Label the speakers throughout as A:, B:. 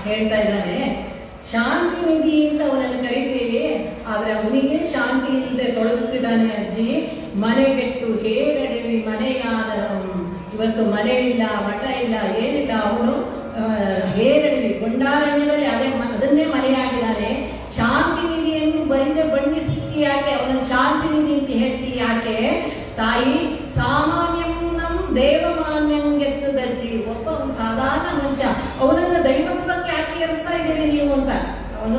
A: ಹೇಳ್ತಾ ಇದ್ದಾನೆ ಶಾಂತಿ ನಿಧಿ ಅಂತ ಅವನನ್ನು ಕರಿತೀವಿ ಆದ್ರೆ ಅವನಿಗೆ ಶಾಂತಿ ಇಲ್ಲದೆ ತೊಳಗುತ್ತಿದ್ದಾನೆ ಅಜ್ಜಿ ಮನೆಗೆಟ್ಟು ಹೇರಡಿವಿ ಮನೆಯಾದ ಇವತ್ತು ಮನೆ ಇಲ್ಲ ಮಠ ಇಲ್ಲ ಏನಿಲ್ಲ ಅವನು ಹೇರಡಿವಿ ಗೊಂಡಾರಣ್ಯದಲ್ಲಿ ಅದೇ ಮ- ಅದನ್ನೇ ಮನೆಯಾಗಿದ್ದಾನೆ ಶಾಂತಿ ನಿಧಿಯನ್ನು ಬರಿದ ಬಣ್ಣಿಸಿ ಯಾಕೆ ಅವನನ್ನು ಶಾಂತಿ ನಿಧಿ ಅಂತ ಹೇಳ್ತಿ ಯಾಕೆ ತಾಯಿ ಸಾಮಾನ್ಯಂ ನಮ್ ದೇವಮಾನ್ಯಂ ಗೆತ್ತದಜ್ಜಿ ಒಬ್ಬ ಅವ್ನು ಸಾಧಾರಣ ಮನುಷ್ಯ ಅವನನ್ನ ದೈವತ್ವಕ್ಕೆ ಯಾಕೆ ಏರಿಸ್ತಾ ಇದ್ದೀರಿ ನೀವು ಅಂತ ಅವನು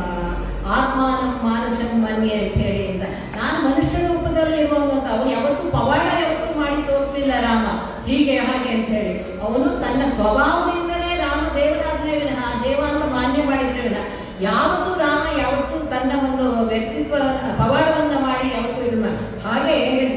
A: ಆತ್ಮಾನ ಮಾನುಷಂ ಮನ್ಯೆ ಅಂತ ಹೇಳಿ ಅಂತ ನಾನು ಮನುಷ್ಯ ರೂಪದಲ್ಲಿರುವವನು ಅಂತ ಅವನು ಯಾವತ್ತೂ ಪವಾಡ ಯಾವತ್ತೂ ಮಾಡಿ ತೋರಿಸ್ಲಿಲ್ಲ ರಾಮ ಹೀಗೆ ಹಾಗೆ ಅಂತ ಹೇಳಿ ಅವನು ತನ್ನ ಸ್ವಭಾವದಿಂದಲೇ ರಾಮ ದೇವರಾಜ್ಞೆ ವಿನಃ ದೇವ ಅಂತ ಮಾನ್ಯ ಮಾಡಿದ್ರೆ ವಿನಃ ಯಾವತ್ತೂ ರಾಮ ಯಾವತ್ತೂ ತನ್ನ ಒಂದು ವ್ಯಕ್ತಿತ್ವ ಪವಾಡವನ್ನ ಮಾಡಿ ಯಾವತ್ತೂ ಇದು ಮಾ- ಹಾಗೆ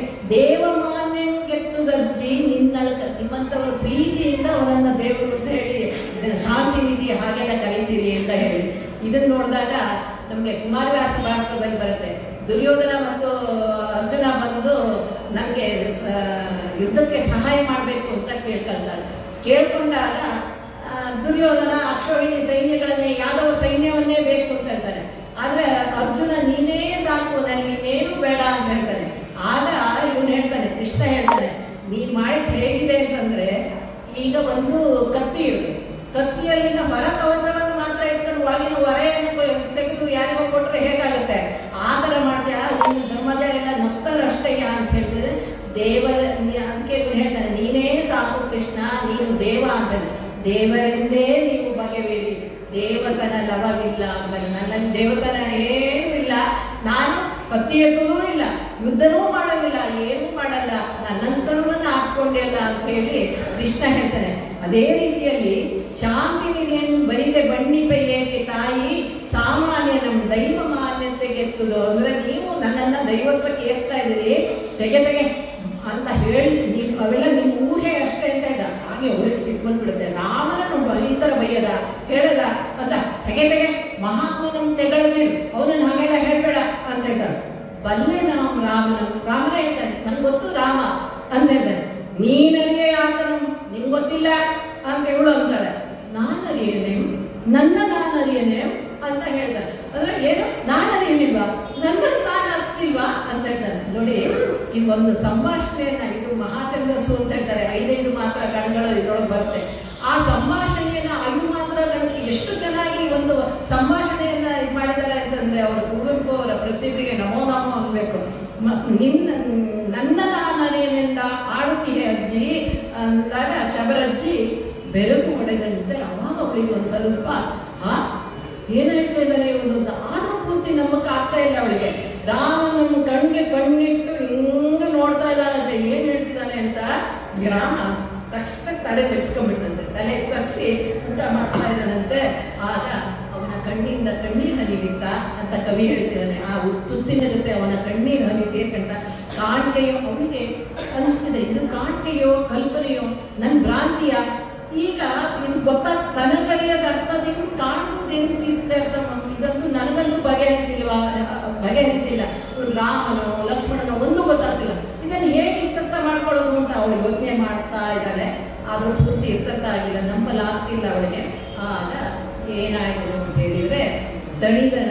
A: ದೇವಮಾನ್ಯಂ ಗೆತ್ತುದಜ್ಜಿ ನಿನ್ನಳಕ ನಿಮ್ಮಂತವರ ಪ್ರೀತಿಯಿಂದ ಅವನನ್ನ ದೇವರು ಅಂತ ಹೇಳಿ ಇದನ್ನ ಶಾಂತಿ ನಿಧಿ ಹಾಗೆಲ್ಲ ಕರೀತೀರಿ ಅಂತ ಹೇಳಿ ಇದನ್ನ ನೋಡಿದಾಗ ನಮ್ಗೆ ಕುಮಾರವ್ಯಾಸ ಭಾರತದಲ್ಲಿ ಬರುತ್ತೆ ದುರ್ಯೋಧನ ಮತ್ತು ಅರ್ಜುನ ಬಂದು ನನಗೆ ಯುದ್ಧಕ್ಕೆ ಸಹಾಯ ಮಾಡಬೇಕು ಅಂತ ಕೇಳ್ಕೊಳ್ತಾರೆ ಕೇಳ್ಕೊಂಡಾಗ ಆ, ದುರ್ಯೋಧನ ಅಕ್ಷೋಹಿಣಿ ಸೈನ್ಯಗಳನ್ನೇ ಯಾದವ ಸೈನ್ಯವನ್ನೇ ಬೇಕು ಅಂತ ಹೇಳ್ತಾನೆ ಆದ್ರೆ ಅರ್ಜುನ ನೀನೇ ಸಾಕು ನನಗೆ ಇನ್ನೇನು ಬೇಡ ಅಂತ ಹೇಳ್ತಾನೆ ಆಗ ಇವನು ಹೇಳ್ತಾನೆ ಕೃಷ್ಣ ಹೇಳ್ತಾನೆ ನೀನ್ ಮಾಡಿದ್ ಹೇಗಿದೆ ಅಂತಂದ್ರೆ ಈಗ ಒಂದು ಕತ್ತಿ ಇರುತ್ತೆ ಕತ್ತಿಯಲ್ಲಿನ ಹೊರ ಕವಚವನ್ನು ಮಾತ್ರ ಇಟ್ಕೊಂಡು ಒಳಗಿನ ಹೊರೆಯನ್ನು ಕೊ- ತೆಗೆದು ಯಾರಿಗೋ ಕೊಟ್ರೆ ಹೇಗಾಗುತ್ತೆ ಆ ತರ ಮಾಡ್ತೀಯ ನೀನು ಧರ್ಮಜ ಎಲ್ಲ ನಗ್ತಾರಷ್ಟಯ್ಯ ಅಂತ ಹೇಳಿದ್ರೆ ದೇವರ ನೀ- ಅದಕ್ಕೆ ಇವ್ನು ಹೇಳ್ತಾನೆ ನೀನೇ ಸಾಕು ಕೃಷ್ಣ ನೀನು ದೇವ ಅಂತಾನೆ ದೇವರೆಂದೇ ನೀವು ಬಗೆಬೇರಿ ದೇವತನ ಲಭವಿಲ್ಲ ಅಂತಾನೆ ನನ್ನಲ್ಲಿ ದೇವತನ ಏನೂ ಇಲ್ಲ ನಾನು ಕತ್ತಿ ಎತ್ತಲೂ ಇಲ್ಲ ಯುದ್ಧನೂ ಮಾಡೋದಿಲ್ಲ ಏನೂ ಮಾಡಲ್ಲ ನನ್ನಂತರನ್ನ ಹಾಕ್ಕೊಂಡಿಲ್ಲ ಅಂತ ಹೇಳಿ ಕೃಷ್ಣ ಹೇಳ್ತಾನೆ ಅದೇ ರೀತಿಯಲ್ಲಿ ಶಾಂತಿ ನಿಧಿಯನ್ನು ಬರಿದೆ ಬಣ್ಣಿಪೆ ಏಕೆ ತಾಯಿ ಸಾಮಾನ್ಯ ನಮ್ಮ ದೈವ ಮಾನ್ಯತೆಗೆ ಎತ್ತುದು ಅಂದ್ರೆ ನೀವು ನನ್ನನ್ನ ದೈವತ್ವಕ್ಕೆ ಏರ್ಸ್ತಾ ಇದ್ದೀರಿ ತೆಗೆ ತೆಗೆ ಅಂತ ಹೇಳಿ ನೀವು ಅವೆಲ್ಲ ನಿಮ್ಮ ಊಹೆ ಅಷ್ಟೇ ಅಂತ ಇದ್ದ ಹಾಗೆ ಅವಳಿಗೆ ಸಿಟ್ಟು ಬಂದ್ಬಿಡುತ್ತೆ ರಾಮನನ್ನು ಈ ತರ ಬೈಯದ ಹೇಳದ ಅಂತ ತೆಗೆ ತೆಗೆ ಮಹಾತ್ಮನನ್ನು ತೆಗಳದೇನು ಅವನನ್ನು ಹಾಗೆಲ್ಲ ಹೇಳ್ಬೇಡ ಅಂತ ಹೇಳ್ತಾರೆ ಬಲ್ಲೆ ನಾವು ರಾಮನ ರಾಮನ ಹೇಳ್ತಾನೆ ನನ್ಗೆ ಗೊತ್ತು ರಾಮ ಅಂತ ಹೇಳ್ತಾನೆ ನೀನರಿಯೇ ಆತನು ನಿಂಗೆ ಗೊತ್ತಿಲ್ಲ ಅಂತ ಇವಳು ಅಂತಾಳೆ ನಾನರಿಯನೆ ನನ್ನ ನಾನರಿಯನೆ ಅಂತ ಹೇಳ್ತಾನೆ ಅಂದ್ರೆ ಏನು ನಾನು ಅರಿಯಲಿಲ್ವಾ ನನ್ನನ್ನು ನಾನು ಅರ್ತಿಲ್ವಾ ಅಂತ ಹೇಳ್ತಾನೆ ನೋಡಿ ಈ ಒಂದು ಸಂಭಾಷಣೆಯನ್ನ ಇದು ಮಹಾಚಂದಸ್ಸು ಅಂತ ಹೇಳ್ತಾರೆ ಐದೈದು ಮಾತ್ರ ಗಣಗಳು ಇದ್ರೊಳಗೆ ಬರುತ್ತೆ ಆ ಸಂಭಾಷಣೆಯನ್ನ ಐದು ಮಾತ್ರ ಗಣಗಳು ಎಷ್ಟು ಚೆನ್ನಾಗಿ ಒಂದು ಸಂಭಾಷಣೆಯನ್ನ ಇದು ಮಾಡಿದ್ದಾರೆ ಅಂತಂದ್ರೆ ಅವರು ಕುವೆಂಪು ಅವರ ಪ್ರತಿಭೆಗೆ ನಮೋ ನಮೋ ಅನ್ಬೇಕು ಮ- ನಿನ್ನ ನನ್ನ ನಾನರಿಯನೆಂದ ಆಡುತ್ತೀಯ ಅಜ್ಜಿ ಅಂದಾಗ ಶಬರಜ್ಜಿ ಬೆರಕು ಹೊಡೆದಂತೆ ಅವಾಗ ಅವಳಿಗೆ ಒಂದು ಸ್ವಲ್ಪ ಹಾ ಏನ್ ಹೇಳ್ತಾ ಇದ್ದಾನೆ ಇವನು ಅಂತ ಆದ್ರೂ ಪೂರ್ತಿ ನಮ್ಮಕ್ಕೆ ಆಗ್ತಾ ಇಲ್ಲ ಅವಳಿಗೆ ರಾಮನನ್ನು ಕಣ್ಗೆ ಕಣ್ಣಿಟ್ಟು ಹಿಂಗ ನೋಡ್ತಾ ಇದ್ದಾಳಂತೆ ಏನ್ ಹೇಳ್ತಿದ್ದಾನೆ ಅಂತ ಈ ರಾಮ ತಕ್ಷಣ ತಲೆ ತೆಗ್ಸ್ಕೊಂಡ್ಬಿಟ್ಟಂತೆ ತಲೆ ತಗ್ಸಿ ಊಟ ಮಾಡ್ತಾ ಇದ್ದಾನಂತೆ ಆಗ ಅವನ ಕಣ್ಣಿಂದ ಕಣ್ಣೀರ್ ಹನಿ ಬಿತ್ತ ಅಂತ ಕವಿ ಹೇಳ್ತಿದ್ದಾನೆ ಆ ತುತ್ತಿನ ಜೊತೆ ಅವನ ಕಣ್ಣೀರ್ ಹನಿ ಸೇರ್ಕಂತ ಕಾಣಿಕೆಯೋ ಅವನಿಗೆ ಅನಿಸ್ತಿದೆ ಇದು ಕಾಣಿಕೆಯೋ ಕಲ್ಪನೆಯೋ ನನ್ ಭ್ರಾಂತಿಯ ಈಗ ಇದು ಗೊತ್ತಾ ತನಗರಿಯದ ಅರ್ಥದಿಂದ ಕಾಣುವುದೆಂತಿರ್ಥ ಇದಂತೂ ನನಗಂತೂ ಬಗೆಹರಿತಿಲ್ವಾ ಬಗೆಹರಿತಿಲ್ಲ ಇವ್ನು ರಾಮನೋ ಲಕ್ಷ್ಮಣನೋ ಒಂದು ಗೊತ್ತಾಗ್ತಿಲ್ಲ ಇದನ್ನು ಹೇಗೆ ಇರ್ತರ್ಥ ಮಾಡ್ಕೊಳ್ಳೋದು ಅಂತ ಅವಳು ಯೋಚನೆ ಮಾಡ್ತಾ ಇದ್ದಾಳೆ ಆದ್ರೂ ಪೂರ್ತಿ ಇರ್ತರ್ಥ ಆಗಿಲ್ಲ ನಂಬಲಾಗ್ತಿಲ್ಲ ಅವಳಿಗೆ ಆಗ ಏನಾಯ್ತು ಅಂತ ಹೇಳಿದ್ರೆ ದಣಿದ